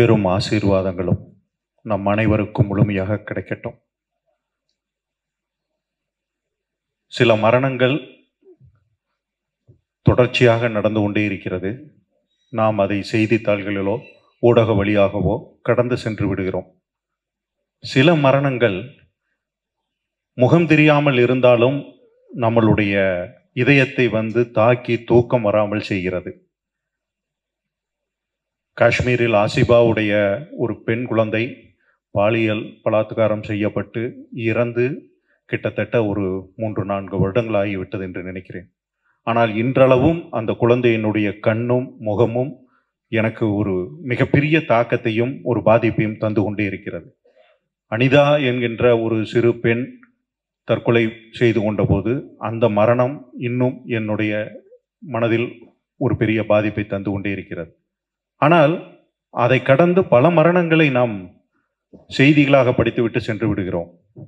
பெரும் ஆசீர்வாதங்களும் நம் அனைவருக்கும் முழுமையாக கிடைக்கட்டும் சில மரணங்கள் தொடர்ச்சியாக நடந்து கொண்டே இருக்கிறது நாம் அதை செய்தித்தாள்களிலோ ஊடக வழியாகவோ கடந்து சென்று விடுகிறோம் சில மரணங்கள் முகம் தெரியாமல் இருந்தாலும் நம்மளுடைய இதயத்தை வந்து தாக்கி தூக்கம் வராமல் செய்கிறது காஷ்மீரில் ஆசிபாவுடைய ஒரு பெண் குழந்தை பாலியல் பலாத்காரம் செய்யப்பட்டு இறந்து கிட்டத்தட்ட ஒரு மூன்று நான்கு வருடங்கள் ஆகிவிட்டது என்று நினைக்கிறேன் ஆனால் இன்றளவும் அந்த குழந்தையினுடைய கண்ணும் முகமும் எனக்கு ஒரு மிகப்பெரிய தாக்கத்தையும் ஒரு பாதிப்பையும் தந்து கொண்டே இருக்கிறது அனிதா என்கின்ற ஒரு சிறு பெண் தற்கொலை செய்து கொண்டபோது அந்த மரணம் இன்னும் என்னுடைய மனதில் ஒரு பெரிய பாதிப்பை தந்து கொண்டே இருக்கிறது ஆனால் அதை கடந்து பல மரணங்களை நாம் செய்திகளாக படித்துவிட்டு சென்று விடுகிறோம்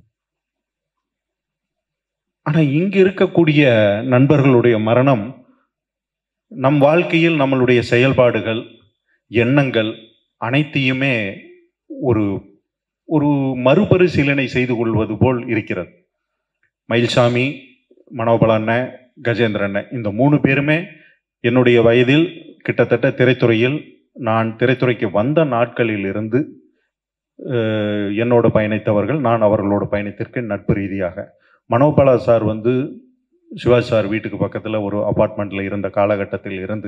ஆனால் இங்கு இருக்கக்கூடிய நண்பர்களுடைய மரணம் நம் வாழ்க்கையில் நம்மளுடைய செயல்பாடுகள் எண்ணங்கள் அனைத்தையுமே ஒரு ஒரு மறுபரிசீலனை செய்து கொள்வது போல் இருக்கிறது மயில்சாமி மனோபல அண்ணன் கஜேந்திர அண்ணன் இந்த மூணு பேருமே என்னுடைய வயதில் கிட்டத்தட்ட திரைத்துறையில் நான் திரைத்துறைக்கு வந்த நாட்களில் இருந்து அஹ், என்னோட பயணித்தவர்கள் நான் அவர்களோட பயணித்திருக்கேன் நட்பு ரீதியாக மனோபாலா சார் வந்து சிவாஜி சார் வீட்டுக்கு பக்கத்தில் ஒரு அபார்ட்மெண்ட்டில் இருந்த காலகட்டத்தில் இருந்து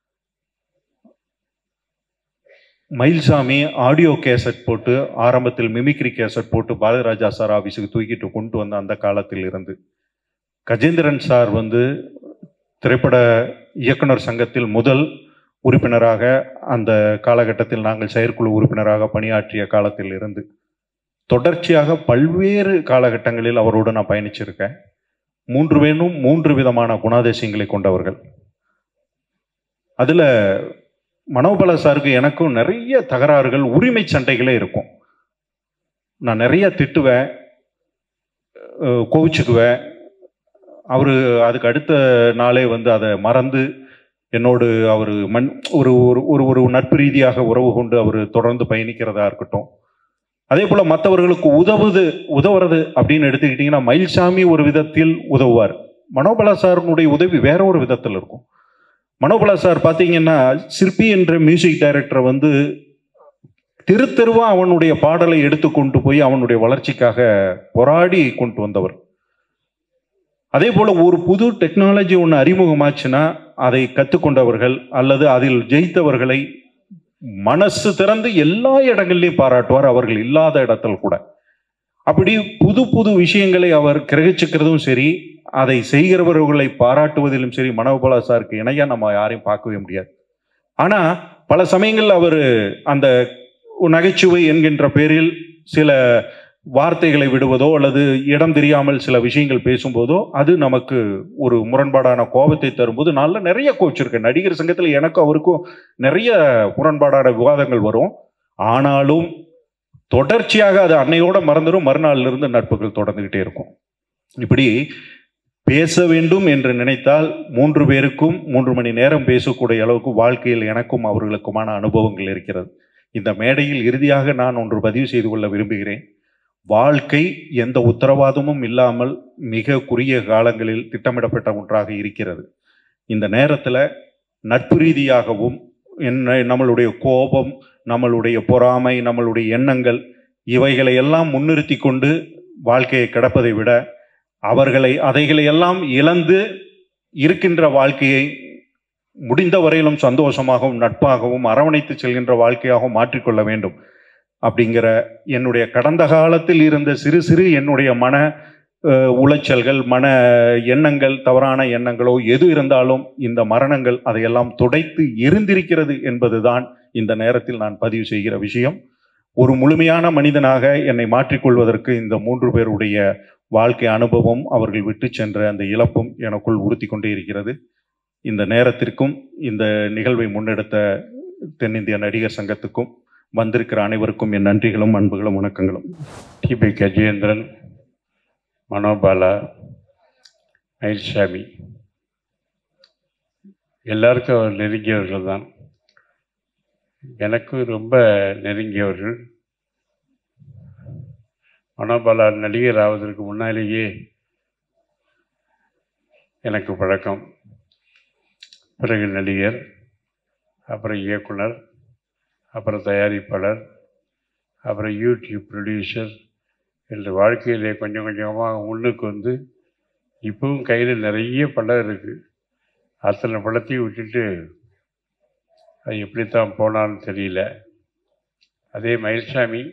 மயில்சாமி ஆடியோ கேசட் போட்டு ஆரம்பத்தில் மிமிக்ரி கேசட் போட்டு பாரதிராஜா சார் ஆஃபீஸுக்கு தூக்கிட்டு கொண்டு வந்த அந்த காலத்தில் இருந்து கஜேந்திரன் சார் வந்து திரைப்பட இயக்குனர் சங்கத்தில் முதல் உறுப்பினராக அந்த காலகட்டத்தில் நாங்கள் செயற்குழு உறுப்பினராக பணியாற்றிய காலத்தில் இருந்து தொடர்ச்சியாக பல்வேறு காலகட்டங்களில் அவரோடு நான் பயணிச்சிருக்கேன் மூன்று பேரும் மூன்று விதமான குணாதிசயங்களை கொண்டவர்கள் அதில் மனோபல சாருக்கு எனக்கும் நிறைய தகராறுகள் உரிமை சண்டைகளே இருக்கும் நான் நிறைய திட்டுவேன் அஹ் கோவிச்சுக்குவேன் அவர் அதுக்கு அடுத்த நாளே வந்து அதை மறந்து என்னோடு அவர் மண் ஒரு ஒரு ஒரு ஒரு நட்பு ரீதியாக உறவு கொண்டு அவர் தொடர்ந்து பயணிக்கிறதா இருக்கட்டும் அதே போல் மற்றவர்களுக்கு உதவுது உதவுறது அப்படின்னு எடுத்துக்கிட்டிங்கன்னா மயில்சாமி ஒரு விதத்தில் உதவுவார் மனோபலா சாரினுடைய உதவி வேற ஒரு விதத்தில் இருக்கும் மனோபலா சார் பார்த்தீங்கன்னா சிற்பி என்ற மியூசிக் டைரக்டரை வந்து தெரு தெருவா அவனுடைய பாடலை எடுத்து கொண்டு போய் அவனுடைய வளர்ச்சிக்காக போராடி கொண்டு வந்தவர் அதே போல ஒரு புது டெக்னாலஜி ஒன்று அறிமுகமாச்சுன்னா அதை கற்றுக்கொண்டவர்கள் அல்லது அதில் ஜெயித்தவர்களை மனசு திறந்து எல்லா இடங்கள்லையும் பாராட்டுவார் அவர்கள் இல்லாத இடத்துல கூட அப்படி புது புது விஷயங்களை அவர் கிரகிச்சுக்கிறதும் சரி அதை செய்கிறவர்களை பாராட்டுவதிலும் சரி மனோபலா சாருக்கு இணையா நம்ம யாரையும் பார்க்கவே முடியாது ஆனா பல சமயங்கள் அவர் அந்த நகைச்சுவை என்கின்ற பேரில் சில வார்த்தைகளை விடுவதோ அல்லது இடம் தெரியாமல் சில விஷயங்கள் பேசும்போதோ அது நமக்கு ஒரு முரண்பாடான கோபத்தை தரும்போது நல்ல நிறைய கோச்சிருக்கேன் நடிகர் சங்கத்தில் எனக்கும் அவருக்கும் நிறைய முரண்பாடான விவாதங்கள் வரும் ஆனாலும் தொடர்ச்சியாக அது அன்னையோட மறந்துடும் மறுநாள்ல இருந்து நட்புகள் தொடர்ந்துகிட்டே இருக்கும் இப்படி பேச வேண்டும் என்று நினைத்தால் மூன்று பேருக்கும் மூன்று மணி நேரம் பேசக்கூடிய அளவுக்கு வாழ்க்கையில் எனக்கும் அவர்களுக்குமான அனுபவங்கள் இருக்கிறது இந்த மேடையில் இறுதியாக நான் ஒன்று பதிவு செய்து கொள்ள விரும்புகிறேன் வாழ்க்கை எந்த உத்தரவாதமும் இல்லாமல் மிக குறுகிய காலங்களில் திட்டமிடப்பட்ட ஒன்றாக இருக்கிறது இந்த நேரத்தில் நட்பு ரீதியாகவும் என்ன நம்மளுடைய கோபம் நம்மளுடைய பொறாமை நம்மளுடைய எண்ணங்கள் இவைகளை எல்லாம் முன்னிறுத்தி கொண்டு வாழ்க்கையை கடப்பதை விட அவர்களை அதைகளை எல்லாம் இழந்து இருக்கின்ற வாழ்க்கையை முடிந்த வரையிலும் சந்தோஷமாகவும் நட்பாகவும் அரவணைத்து செல்கின்ற வாழ்க்கையாகவும் மாற்றிக்கொள்ள வேண்டும் அப்படிங்கிற என்னுடைய கடந்த காலத்தில் இருந்த சிறு சிறு என்னுடைய மன அஹ், உளைச்சல்கள் மன எண்ணங்கள் தவறான எண்ணங்களோ எது இருந்தாலும் இந்த மரணங்கள் அதையெல்லாம் துடைத்து எரிந்திருக்கிறது என்பதுதான் இந்த நேரத்தில் நான் பதிவு செய்கிற விஷயம் ஒரு முழுமையான மனிதனாக என்னை மாற்றிக்கொள்வதற்கு இந்த மூன்று பேருடைய வாழ்க்கை அனுபவம் அவர்கள் விட்டு சென்ற அந்த இழப்பும் எனக்குள் உறுத்தி கொண்டே இருக்கிறது இந்த நேரத்திற்கும் இந்த நிகழ்வை முன்னெடுத்த தென்னிந்திய நடிகர் சங்கத்துக்கும் வந்திருக்கிற அனைவருக்கும் என் நன்றிகளும் அன்புகளும் வணக்கங்களும் டிபி கஜேந்திரன் மனோபாலா மயில்சாமி எல்லாருக்கும் அவர் நெருங்கியவர்கள் தான் எனக்கு ரொம்ப நெருங்கியவர்கள் மனோபாலா நடிகர் ஆவதற்கு முன்னாலேயே எனக்கு பழக்கம் பிறகு நடிகர் அப்புறம் இயக்குனர் அப்புறம் தயாரிப்பாளர் அப்புறம் யூடியூப் ப்ரொடியூசர் என்ற வாழ்க்கையிலே கொஞ்சம் கொஞ்சமாக முன்னுக்கு வந்து இப்பவும் கையில் நிறைய படம் இருக்குது அத்தனை படத்தையும் விட்டுட்டு அது எப்படித்தான் போனான்னு தெரியல அதே மயில்சாமி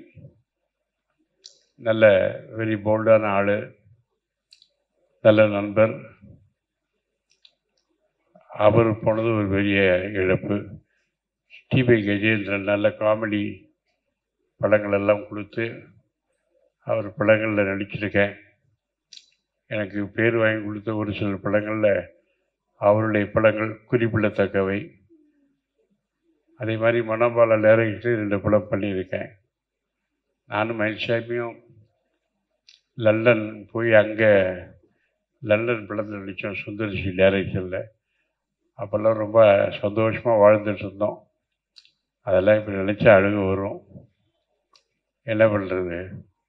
நல்ல வெரி போல்டான ஆள் நல்ல நண்பர் அவர் போனது ஒரு பெரிய இழப்பு டிபி கஜேந்திரன் நல்ல காமெடி படங்கள் எல்லாம் கொடுத்து அவர் படங்களில் நடிச்சிருக்கேன் எனக்கு பேர் வாங்கி கொடுத்த ஒரு சில படங்களில் அவருடைய படங்கள் குறிப்பிடத்தக்கவை அதே மாதிரி மனோபால டைரக்டர் ரெண்டு படம் பண்ணியிருக்கேன் நானும் மயில்சாமியும் லண்டன் போய் அங்கே லண்டன் படத்தில் நடித்தோம் சுந்தர்சி டைரக்டரில் அப்போல்லாம் ரொம்ப சந்தோஷமாக வாழ்ந்துட்டு இருந்தோம் அதெல்லாம் இப்போ நினச்சா அழுக வரும் என்ன பண்ணுறது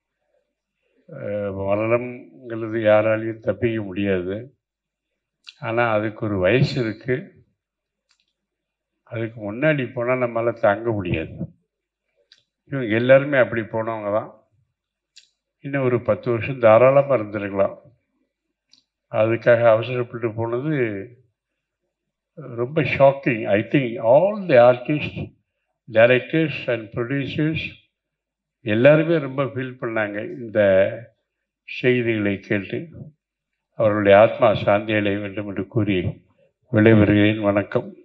மரணம்ங்கிறது யாராலையும் தப்பிக்க முடியாது ஆனால் அதுக்கு ஒரு வயசு இருக்குது அதுக்கு முன்னாடி போனால் நம்மளால் தாங்க முடியாது இவங்க எல்லாருமே அப்படி போனவங்க தான் இன்னும் ஒரு பத்து வருஷம் தாராளமாக இருந்திருக்கலாம் அதுக்காக அவசரப்பட்டு போனது ரொம்ப shocking I think all the artist directors and producers எல்லாருமே ரொம்ப ஃபீல் பண்ணாங்க இந்த செய்திகளை கேட்டு அவர்களுடைய ஆத்மா சாந்தி அடைய வேண்டும் என்று கூறி விடைபெறுகிறேன் வணக்கம்